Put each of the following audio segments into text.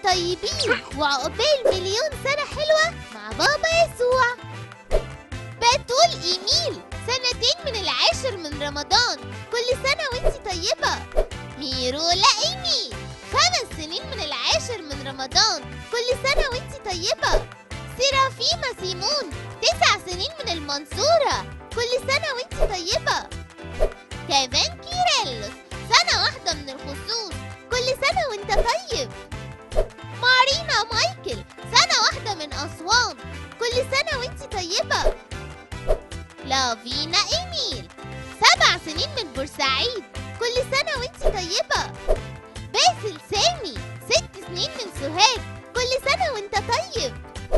طيبين وعقبال مليون سنة حلوة مع بابا يسوع بتول إيميل سنتين من العاشر من رمضان كل سنة وانتي طيبة ميرولا إيميل خمس سنين من العاشر من رمضان كل سنة وانتي طيبة سيرافيما سيمون تسع سنين من المنصورة كل سنة وانتي طيبة كيفن كيريلوس سنة واحدة من الخصوص كل سنة وانت طيب مارينا مايكل سنة واحدة من أسوان كل سنة وانت طيبة لافينا إيميل سبع سنين من بورسعيد كل سنة وانت طيبة باسل سامي ست سنين من سوهاج كل سنة وانت طيب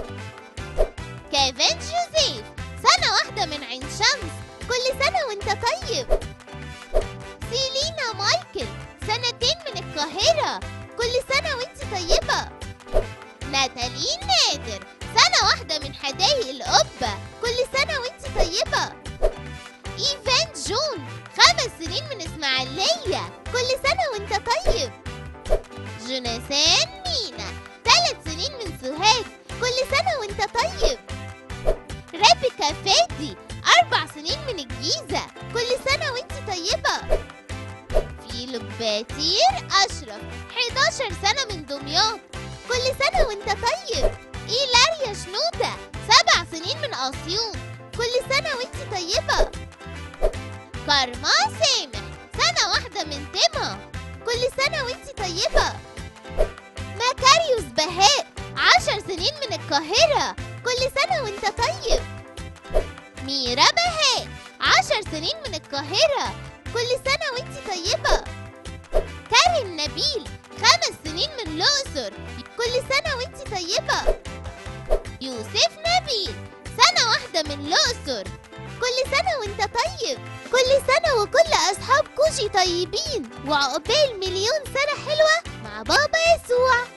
كيفن جوزيف سنة واحدة من عين شمس كل سنة وانت طيب سيلينا مايكل سنتين من القاهرة كل سنة وانت طيبة ناتالي نادر سنة واحدة من حدائق القبة كل سنة وانت طيبة إيفان جون خمس سنين من إسماعيلية كل سنة وانت طيب جوناثان مينا ثلاث سنين من سوهاج كل سنة وانت طيب ريبيكا فادي أربع سنين من الجيزة كل سنة وانت طيبة فيليب باتير أشرف 11 سنة من دمياط كل سنة وانت طيب إيلاريا شنودة سبع سنين من أسيوط كل سنة وانت طيبة كارما سامح سنة واحدة من تما كل سنة وانت طيبة مكاريوس بهاء عشر سنين من القاهرة كل سنة وانت طيب ميرا بهاء عشر سنين من القاهرة كل سنة وانت طيبة كارين نبيل خمس سنين من الأقصر كل سنة وانت طيبة يوسف نبيل سنة واحدة من الأقصر كل سنة وانت طيب كل سنة وكل أصحاب كوجي طيبين وعقبال مليون سنة حلوة مع بابا يسوع